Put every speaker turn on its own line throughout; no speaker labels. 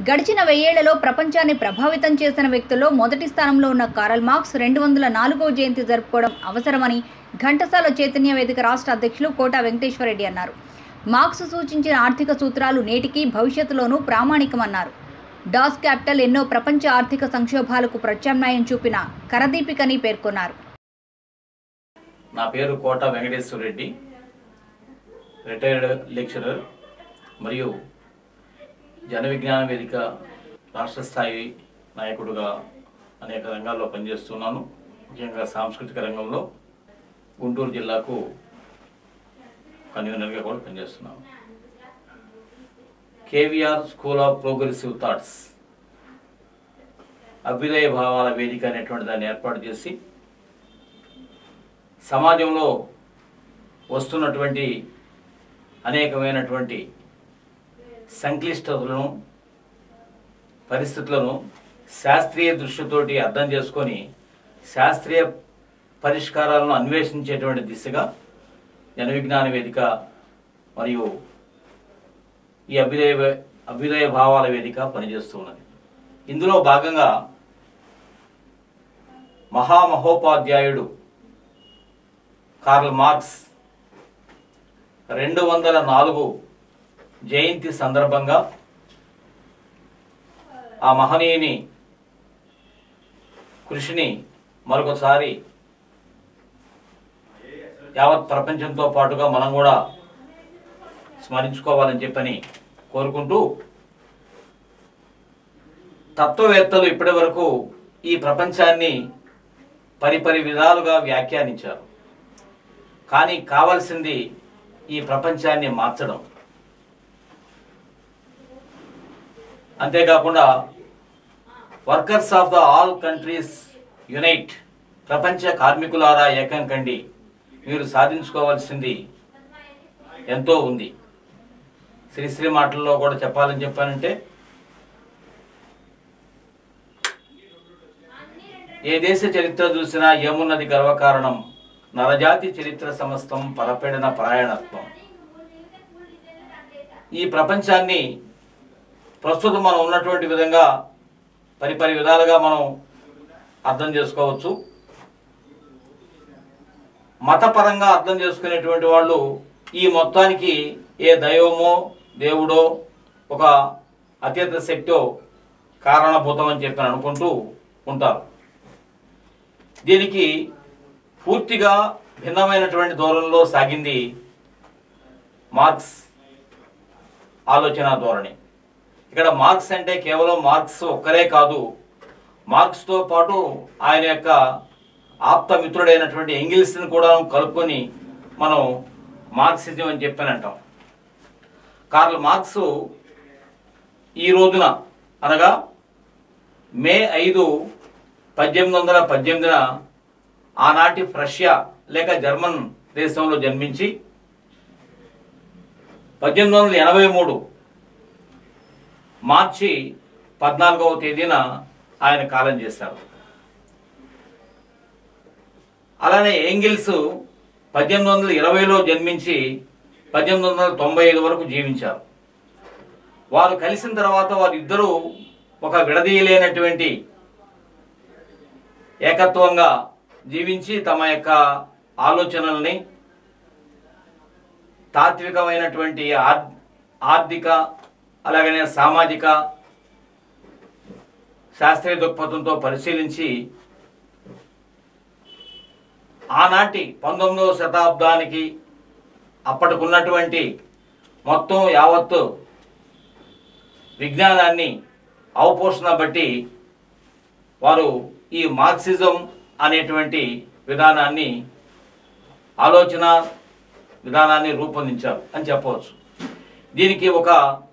గడిచిన వెయ్యేళ్లలో ప్రపంచాన్ని ప్రభావితం చేసిన వ్యక్తుల్లో మొదటి స్థానంలో ఉన్న కారల్ మార్క్స్ రెండు వందల నాలుగో జయంతి జరుపుకోవడం అవసరమని ఘంటసాల చైతన్య వేదిక రాష్ట్ర అధ్యక్షులు కోట వెంకటేశ్వరరెడ్డి అన్నారు మార్క్స్ సూచించిన ఆర్థిక సూత్రాలు నేటికి భవిష్యత్తులోనూ ప్రామాణికమన్నారు డాస్ క్యాపిటల్ ఎన్నో ప్రపంచ ఆర్థిక సంక్షోభాలకు ప్రత్యామ్నాయం చూపిన కరదీపికని పేర్కొన్నారు
నా పేరు కోట వెంకటేశ్వర రెడ్డి రిటైర్డ్ లెక్చరర్ మరియు జన విజ్ఞాన వేదిక రాష్ట్ర స్థాయి నాయకుడుగా అనేక రంగాల్లో పనిచేస్తున్నాను ముఖ్యంగా సాంస్కృతిక రంగంలో గుంటూరు జిల్లాకు కన్వీనర్గా కూడా పనిచేస్తున్నాను KVR school of progressive thoughts అభ్యుదయ భావాల వేదిక అనేటువంటి దాన్ని ఏర్పాటు చేసి సమాజంలో వస్తున్నటువంటి అనేకమైనటువంటి సంక్లిష్టతలను పరిస్థితులను శాస్త్రీయ దృష్టితోటి అర్థం చేసుకొని శాస్త్రీయ పరిష్కారాలను అన్వేషించేటువంటి దిశగా జన విజ్ఞాన వేదిక మరియు ఈ అభ్యుదయ అభ్యుదయ భావాల వేదిక పనిచేస్తూ ఉన్నది ఇందులో భాగంగా మహామహోపాధ్యాయుడు కార్ల్ మార్క్స్ రెండు వందల నాలుగు జయంతి సందర్భంగా ఆ మహనీయుని కృషిని మరొకసారి యావత్ ప్రపంచంతో పాటుగా మనం కూడా స్మరించుకోవాలని చెప్పని కోరుకుంటూ తత్వవేత్తలు ఇప్పటి వరకు ఈ ప్రపంచాన్ని పరిపరి విధాలుగా వ్యాఖ్యానించారు కానీ కావాల్సింది ఈ ప్రపంచాన్ని మార్చడం అంతేకాకుండా workers of the all countries unite ప్రపంచ కార్మికులారా ఏకం కండి మీరు సాధించుకోవాల్సింది ఎంతో ఉంది శ్రీశ్రీ మాటల్లో కూడా చెప్పాలని చెప్పానంటే ఏ దేశ చరిత్ర చూసినా ఏమున్నది గర్వకారణం నరజాతి చరిత్ర సమస్తం పరపెడిన పరాయణత్వం ఈ ప్రపంచాన్ని ప్రస్తుతం మనం ఉన్నటువంటి విధంగా పరిపరి విధాలుగా మనం అర్థం చేసుకోవచ్చు మతపరంగా అర్థం చేసుకునేటువంటి వాళ్ళు ఈ మొత్తానికి ఏ దైవమో దేవుడో ఒక అత్యంత శక్తో కారణభూతం అని చెప్పి అనుకుంటూ ఉంటారు దీనికి పూర్తిగా భిన్నమైనటువంటి ధోరణిలో సాగింది మార్క్స్ ఆలోచన ధోరణి ఇక్కడ మార్క్స్ అంటే కేవలం మార్క్స్ ఒక్కరే కాదు మార్క్స్తో పాటు ఆయన యొక్క ఆప్త మిత్రుడైనటువంటి ఎంగిల్స్ని కూడా కలుపుకొని మనం మార్క్సిజం అని చెప్పని అంటాం కార్ల్ మార్క్స్ ఈ రోజున అనగా మే ఐదు పద్దెనిమిది వందల పద్దెనిమిదిన ఆనాటి రష్యా లేక జర్మన్ దేశంలో జన్మించి పద్దెనిమిది వందల ఎనభై మూడు మార్చి పద్నాలుగవ తేదీన ఆయన కాలం చేశారు అలానే ఏంగిల్స్ పద్దెనిమిది వందల ఇరవైలో జన్మించి పద్దెనిమిది వందల తొంభై ఐదు వరకు జీవించారు వారు కలిసిన తర్వాత వారిద్దరూ ఒక విడదీయలేనటువంటి ఏకత్వంగా జీవించి తమ యొక్క ఆలోచనల్ని తాత్వికమైనటువంటి ఆర్ ఆర్థిక అలాగనే సామాజిక శాస్త్రీయ దృక్పథంతో పరిశీలించి ఆనాటి పంతొమ్మిదవ శతాబ్దానికి అప్పటికున్నటువంటి మొత్తం యావత్తు విజ్ఞానాన్ని అవపోషణ బట్టి వారు ఈ మార్క్సిజం అనేటువంటి విధానాన్ని ఆలోచన విధానాన్ని రూపొందించారు అని చెప్పవచ్చు దీనికి ఒక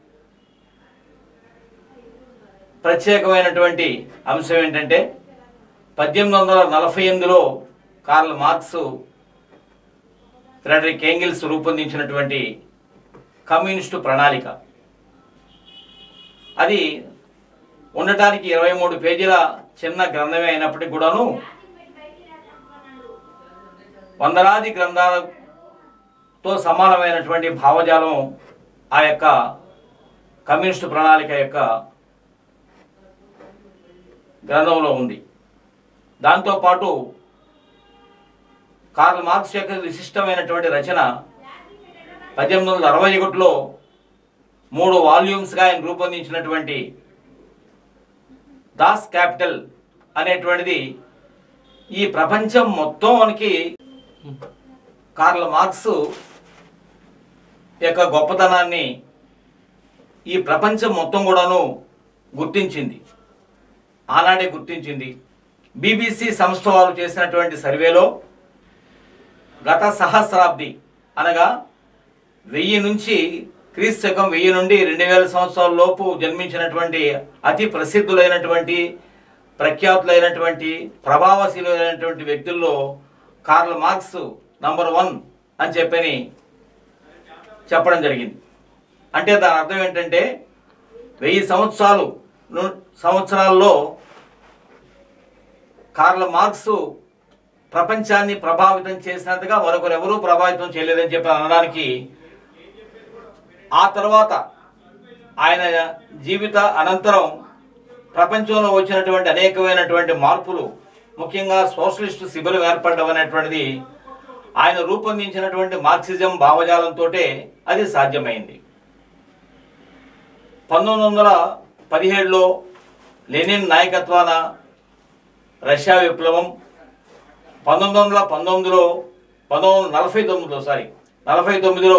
ప్రత్యేకమైనటువంటి అంశం ఏంటంటే పద్దెనిమిది వందల నలభై ఎనిమిదిలో కార్ల్ మార్క్స్ ఫ్రెడరిక్ ఏంగిల్స్ రూపొందించినటువంటి కమ్యూనిస్టు ప్రణాళిక అది ఉండటానికి ఇరవై మూడు పేజీల చిన్న గ్రంథమే అయినప్పటికీ కూడాను వందలాది గ్రంథాలతో సమానమైనటువంటి భావజాలం ఆ యొక్క కమ్యూనిస్టు ప్రణాళిక యొక్క గ్రంథంలో ఉంది దాంతోపాటు కార్ల్ మార్క్స్ యొక్క విశిష్టమైనటువంటి రచన పద్దెనిమిది వందల అరవై ఒకటిలో మూడు వాల్యూమ్స్గా ఆయన రూపొందించినటువంటి దాస్ క్యాపిటల్ అనేటువంటిది ఈ ప్రపంచం మొత్తానికి కార్ల్ మార్క్స్ యొక్క గొప్పతనాన్ని ఈ ప్రపంచం మొత్తం కూడాను గుర్తించింది ఆనాడే గుర్తించింది బీబీసీ సంస్థ వారు చేసినటువంటి సర్వేలో గత సహస్రాబ్ది అనగా వెయ్యి నుంచి క్రీస్తు శకం వెయ్యి నుండి రెండు వేల సంవత్సరాల లోపు జన్మించినటువంటి అతి ప్రసిద్ధులైనటువంటి ప్రఖ్యాతులైనటువంటి ప్రభావశీలైనటువంటి వ్యక్తుల్లో కార్ల్ మార్క్స్ నంబర్ వన్ అని చెప్పని చెప్పడం జరిగింది అంటే దాని అర్థం ఏంటంటే వెయ్యి సంవత్సరాలు ను- సంవత్సరాల్లో కార్ల్ మార్క్స్ ప్రపంచాన్ని ప్రభావితం చేసినంతగా మరొకరు ఎవరూ ప్రభావితం చేయలేదని చెప్పి అనడానికి ఆ తర్వాత ఆయన జీవిత అనంతరం ప్రపంచంలో వచ్చినటువంటి అనేకమైనటువంటి మార్పులు ముఖ్యంగా సోషలిస్ట్ శిబిరం ఏర్పడడం అనేటువంటిది ఆయన రూపొందించినటువంటి మార్క్సిజం భావజాలంతో అది సాధ్యమైంది పంతొమ్మిది వందల పదిహేడులో లెనిన్ నాయకత్వాన రష్యా విప్లవం పంతొమ్మిది వందల పంతొమ్మిదిలో పంతొమ్మిది వందల నలభై తొమ్మిదిలో సారీ నలభై తొమ్మిదిలో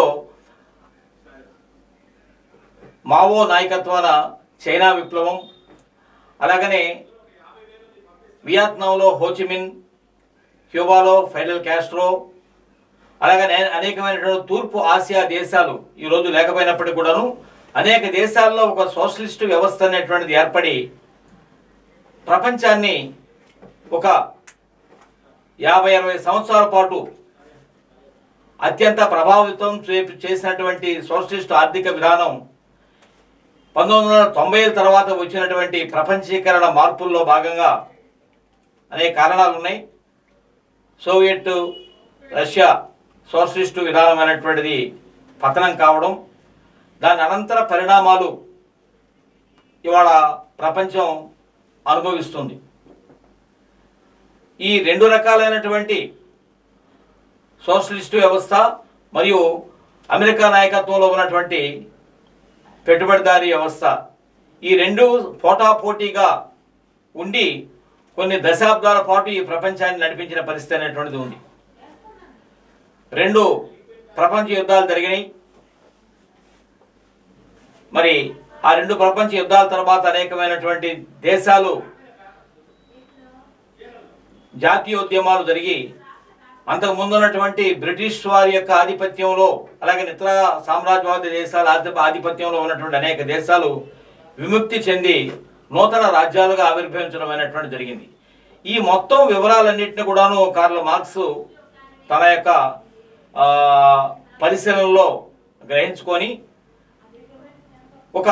మావో నాయకత్వాన చైనా విప్లవం అలాగనే వియత్నాంలో హోచిమిన్ క్యూబాలో ఫైడల్ క్యాస్ట్రో అలాగనే అనేకమైనటువంటి తూర్పు ఆసియా దేశాలు ఈ రోజు లేకపోయినప్పటికీ కూడాను అనేక దేశాల్లో ఒక సోషలిస్టు వ్యవస్థ అనేటువంటిది ఏర్పడి ప్రపంచాన్ని ఒక యాభై అరవై సంవత్సరాల పాటు అత్యంత ప్రభావితం చే- చేసినటువంటి సోషలిస్ట్ ఆర్థిక విధానం పంతొమ్మిది వందల తొంభై తర్వాత వచ్చినటువంటి ప్రపంచీకరణ మార్పుల్లో భాగంగా అనేక కారణాలు ఉన్నాయి సోవియట్ రష్యా సోషలిస్టు విధానం అనేటువంటిది పతనం కావడం దాని అనంతర పరిణామాలు ఇవాళ ప్రపంచం అనుభవిస్తుంది ఈ రెండు రకాలైనటువంటి సోషలిస్టు వ్యవస్థ మరియు అమెరికా నాయకత్వంలో ఉన్నటువంటి పెట్టుబడిదారీ వ్యవస్థ ఈ రెండు పోటాపోటీగా ఉండి కొన్ని దశాబ్దాల పాటు ఈ ప్రపంచాన్ని నడిపించిన పరిస్థితి అనేటువంటిది ఉంది రెండు ప్రపంచ యుద్ధాలు జరిగినాయి మరి ఆ రెండు ప్రపంచ యుద్ధాల తర్వాత అనేకమైనటువంటి దేశాలు జాతీయోద్యమాలు జరిగి అంతకు ముందు ఉన్నటువంటి బ్రిటిష్ వారి యొక్క ఆధిపత్యంలో అలాగే ఇతర సామ్రాజ్యవాద దేశాల ఆధి- ఆధిపత్యంలో ఉన్నటువంటి అనేక దేశాలు విముక్తి చెంది నూతన రాజ్యాలుగా ఆవిర్భవించడం అనేటువంటి జరిగింది ఈ మొత్తం వివరాలన్నింటినీ కూడాను కార్ల మార్క్స్ తన యొక్క ఆ, పరిశీలనలో గ్రహించుకొని ఒక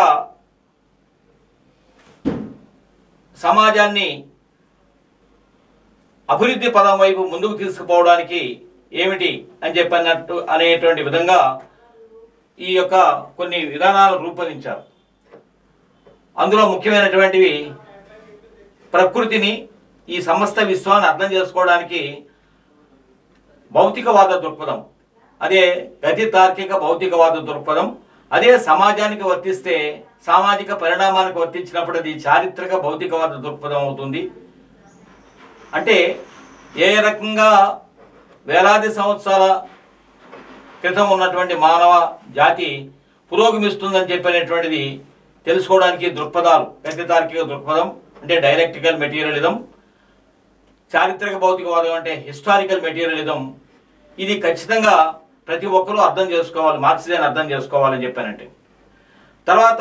సమాజాన్ని అభివృద్ధి పదం వైపు ముందుకు తీసుకుపోవడానికి ఏమిటి అని చెప్పినట్టు అనేటువంటి విధంగా ఈ యొక్క కొన్ని విధానాలు రూపొందించారు అందులో ముఖ్యమైనటువంటివి ప్రకృతిని ఈ సమస్త విశ్వాన్ని అర్థం చేసుకోవడానికి భౌతికవాద దృక్పథం అదే గతి తార్కిక భౌతికవాద దృక్పథం అదే సమాజానికి వర్తిస్తే సామాజిక పరిణామానికి వర్తించినప్పుడు అది చారిత్రక భౌతికవాద దృక్పథం అవుతుంది అంటే ఏ రకంగా వేలాది సంవత్సరాల క్రితం ఉన్నటువంటి మానవ జాతి పురోగమిస్తుందని చెప్పినటువంటిది తెలుసుకోవడానికి దృక్పథాలు గతి తార్కిక దృక్పథం అంటే డైరెక్టికల్ మెటీరియలిజం చారిత్రక భౌతికవాదం అంటే హిస్టారికల్ మెటీరియలిజం ఇది ఖచ్చితంగా ప్రతి ఒక్కరూ అర్థం చేసుకోవాలి మార్క్సిజాన్ని అర్థం చేసుకోవాలని చెప్పానంటే తర్వాత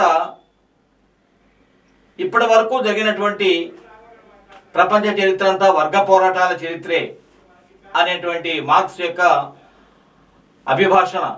ఇప్పటి వరకు జరిగినటువంటి ప్రపంచ చరిత్ర అంతా వర్గ పోరాటాల చరిత్రే అనేటువంటి మార్క్స్ యొక్క అభిభాషణ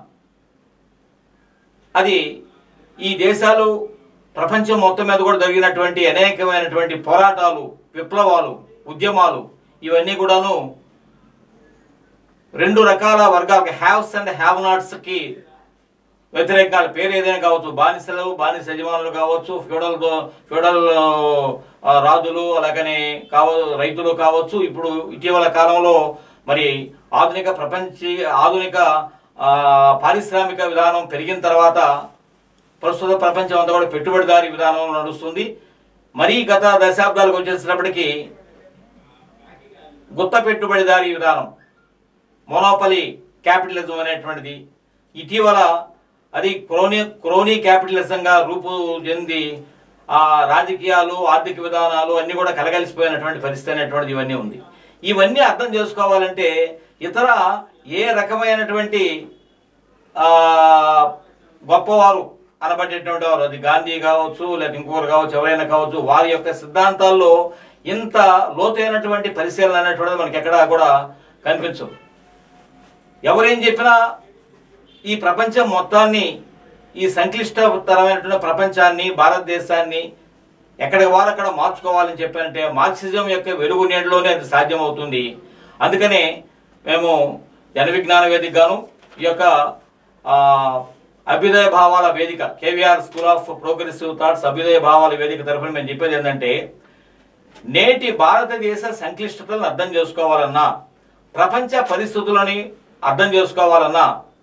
అది ఈ దేశాలు ప్రపంచం మొత్తం మీద కూడా జరిగినటువంటి అనేకమైనటువంటి పోరాటాలు విప్లవాలు ఉద్యమాలు ఇవన్నీ కూడాను రెండు రకాల వర్గాలకి హ్యావ్స్ అండ్ హ్యావ్ నాట్స్ కి వ్యతిరేకాల పేరు ఏదైనా కావచ్చు బానిసలు బానిస యజమానులు కావచ్చు ఫ్యూడల్ దో- ఫ్యూడల్ ఆ, రాజులు అలాగనే కావ రైతులు కావచ్చు ఇప్పుడు ఇటీవల కాలంలో మరి ఆధునిక ప్రపంచ ఆధునిక ఆ, పారిశ్రామిక విధానం పెరిగిన తర్వాత ప్రస్తుత ప్రపంచం అంతా కూడా పెట్టుబడిదారీ విధానం నడుస్తుంది మరీ గత దశాబ్దాలకు వచ్చేసినప్పటికీ గుత్త పెట్టుబడిదారీ విధానం మోనోపలి క్యాపిటలిజం అనేటువంటిది ఇటీవల అది క్రోనీ క్రోనీ క్యాపిటలిజంగా రూపు చెంది ఆ రాజకీయాలు ఆర్థిక విధానాలు అన్ని కూడా కలగలిసిపోయినటువంటి పరిస్థితి అనేటువంటిది ఇవన్నీ ఉంది ఇవన్నీ అర్థం చేసుకోవాలంటే ఇతర ఏ రకమైనటువంటి ఆ గొప్పవారు అనబడేటువంటి వారు అది గాంధీ కావచ్చు లేదా ఇంకొకరు కావచ్చు ఎవరైనా కావచ్చు వారి యొక్క సిద్ధాంతాల్లో ఇంత లోతైనటువంటి పరిశీలన అనేటువంటిది మనకి ఎక్కడా కూడా కనిపించదు ఎవరేం చెప్పినా ఈ ప్రపంచం మొత్తాన్ని ఈ సంక్లిష్టతరమైనటువంటి ప్రపంచాన్ని భారతదేశాన్ని ఎక్కడికి వారు అక్కడ మార్చుకోవాలని చెప్పారంటే మార్క్సిజం యొక్క వెలుగు నీడలోనే అది సాధ్యమవుతుంది అందుకనే మేము జన విజ్ఞాన వేదిక గాను ఈ యొక్క ఆ, అభ్యుదయ భావాల వేదిక KVR school of progressive thoughts అభ్యుదయ భావాల వేదిక తరఫున మేము చెప్పేది ఏంటంటే నేటి భారతదేశ సంక్లిష్టతలను అర్థం చేసుకోవాలన్నా ప్రపంచ పరిస్థితులని అర్థం చేసుకోవాలన్నా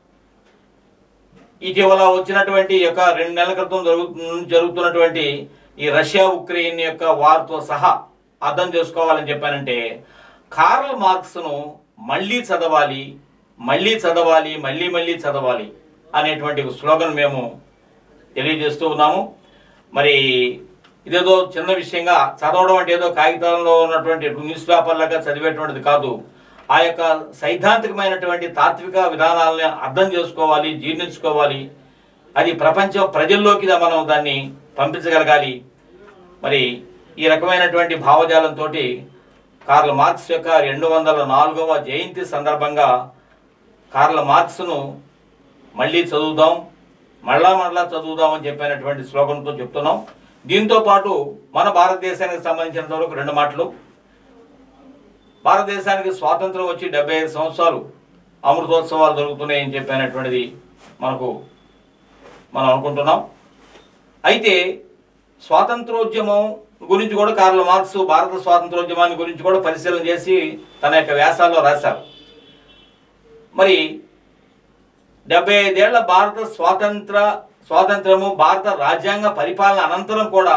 ఇటీవల వచ్చినటువంటి ఈ యొక్క రెండు నెలల క్రితం జరుగు జరుగుతున్నటువంటి ఈ రష్యా ఉక్రెయిన్ యొక్క వార్తో సహా అర్థం చేసుకోవాలని చెప్పానంటే కార్ల్ మార్క్స్ ను మళ్ళీ చదవాలి మళ్ళీ చదవాలి మళ్ళీ మళ్ళీ చదవాలి అనేటువంటి ఒక స్లోగన్ మేము తెలియజేస్తూ ఉన్నాము మరి ఇదేదో చిన్న విషయంగా చదవడం అంటే ఏదో కాగితాలలో ఉన్నటువంటి న్యూస్ పేపర్లాగా చదివేటువంటిది కాదు ఆ యొక్క సైద్ధాంతికమైనటువంటి తాత్విక విధానాలని అర్థం చేసుకోవాలి జీర్ణించుకోవాలి అది ప్రపంచ ప్రజల్లోకి మనం దాన్ని పంపించగలగాలి మరి ఈ రకమైనటువంటి భావజాలంతో కార్ల మార్క్స్ యొక్క రెండు వందల నాలుగవ జయంతి సందర్భంగా కార్ల మార్క్స్ను మళ్ళీ చదువుదాం మళ్ళా మళ్ళా చదువుదాం అని చెప్పినటువంటి స్లోగన్తో చెప్తున్నాం దీంతో పాటు మన భారతదేశానికి సంబంధించినంత వరకు రెండు మాటలు భారతదేశానికి స్వాతంత్రం వచ్చి డెబ్బై ఐదు సంవత్సరాలు అమృతోత్సవాలు జరుగుతున్నాయని చెప్పినటువంటిది మనకు మనం అనుకుంటున్నాం అయితే స్వాతంత్రోద్యమం గురించి కూడా కార్ల మార్క్స్ భారత స్వాతంత్రోద్యమాన్ని గురించి కూడా పరిశీలన చేసి తన యొక్క వ్యాసాల్లో రాశారు మరి డెబ్బై ఐదేళ్ల భారత స్వాతంత్ర స్వాతంత్రము భారత రాజ్యాంగ పరిపాలన అనంతరం కూడా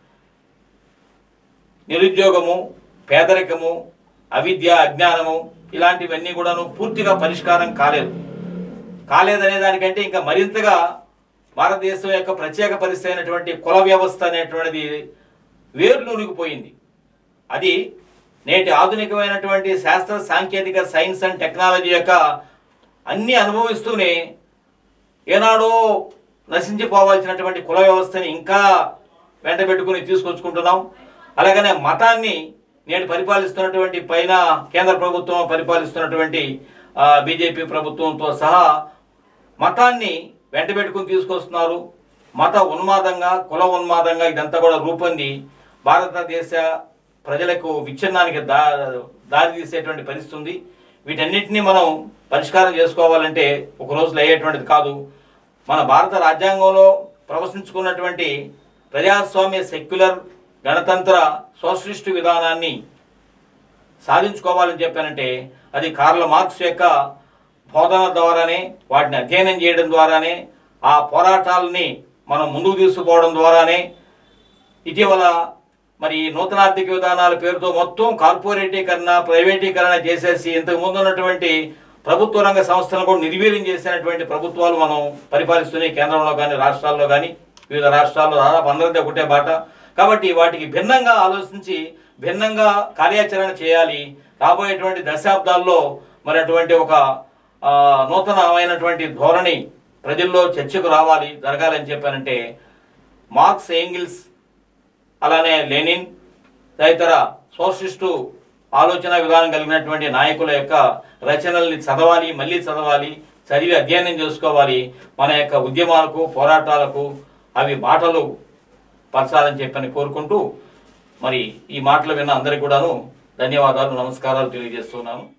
నిరుద్యోగము పేదరికము అవిద్య అజ్ఞానము ఇలాంటివన్నీ కూడాను పూర్తిగా పరిష్కారం కాలేదు కాలేదనే దానికంటే ఇంకా మరింతగా భారతదేశం యొక్క ప్రత్యేక పరిస్థితి అయినటువంటి కుల వ్యవస్థ అనేటువంటిది వేర్లూనిగిపోయింది అది నేటి ఆధునికమైనటువంటి శాస్త్ర సాంకేతిక సైన్స్ అండ్ టెక్నాలజీ యొక్క అన్ని అనుభవిస్తూనే ఏనాడో నశించిపోవాల్సినటువంటి కుల వ్యవస్థని ఇంకా వెంటబెట్టుకుని తీసుకొచ్చుకుంటున్నాం అలాగనే మతాన్ని నేడు పరిపాలిస్తున్నటువంటి పైన కేంద్ర ప్రభుత్వం పరిపాలిస్తున్నటువంటి బీజేపీ ప్రభుత్వంతో సహా మతాన్ని వెంటబెట్టుకుని తీసుకొస్తున్నారు మత ఉన్మాదంగా కుల ఉన్మాదంగా ఇదంతా కూడా రూపొంది భారతదేశ ప్రజలకు విచ్ఛిన్నానికి దా దారి తీసేటువంటి పరిస్థితి ఉంది వీటన్నిటిని మనం పరిష్కారం చేసుకోవాలంటే ఒక రోజులో అయ్యేటువంటిది కాదు మన భారత రాజ్యాంగంలో ప్రవశించుకున్నటువంటి ప్రజాస్వామ్య సెక్యులర్ గణతంత్ర సోషలిస్టు విధానాన్ని సాధించుకోవాలని చెప్పానంటే అది కార్ల మార్క్స్ యొక్క బోధన ద్వారానే వాటిని అధ్యయనం చేయడం ద్వారానే ఆ పోరాటాలని మనం ముందుకు తీసుకుపోవడం ద్వారానే ఇటీవల మరి ఈ నూతన ఆర్థిక విధానాల పేరుతో మొత్తం కార్పొరేటీకరణ ప్రైవేటీకరణ చేసేసి ఇంతకు ముందు ఉన్నటువంటి ప్రభుత్వ రంగ సంస్థలను కూడా నిర్వీర్యం చేసినటువంటి ప్రభుత్వాలు మనం పరిపాలిస్తున్నాయి కేంద్రంలో కానీ రాష్ట్రాల్లో కానీ వివిధ రాష్ట్రాల్లో దాదాపు అందరితో ఒకటే బాట కాబట్టి వాటికి భిన్నంగా ఆలోచించి భిన్నంగా కార్యాచరణ చేయాలి రాబోయేటువంటి దశాబ్దాల్లో మరి అటువంటి ఒక ఆ, నూతనమైనటువంటి ధోరణి ప్రజల్లో చర్చకు రావాలి జరగాలని చెప్పానంటే మార్క్స్ ఏంగిల్స్ అలానే లెనిన్ తదితర సోషలిస్టు ఆలోచన విధానం కలిగినటువంటి నాయకుల యొక్క రచనల్ని చదవాలి మళ్ళీ చదవాలి చదివి అధ్యయనం చేసుకోవాలి మన యొక్క ఉద్యమాలకు పోరాటాలకు అవి బాటలు పరచాలని చెప్పని కోరుకుంటూ మరి ఈ మాటలు విన్న అందరికీ కూడాను ధన్యవాదాలు నమస్కారాలు తెలియజేస్తున్నాను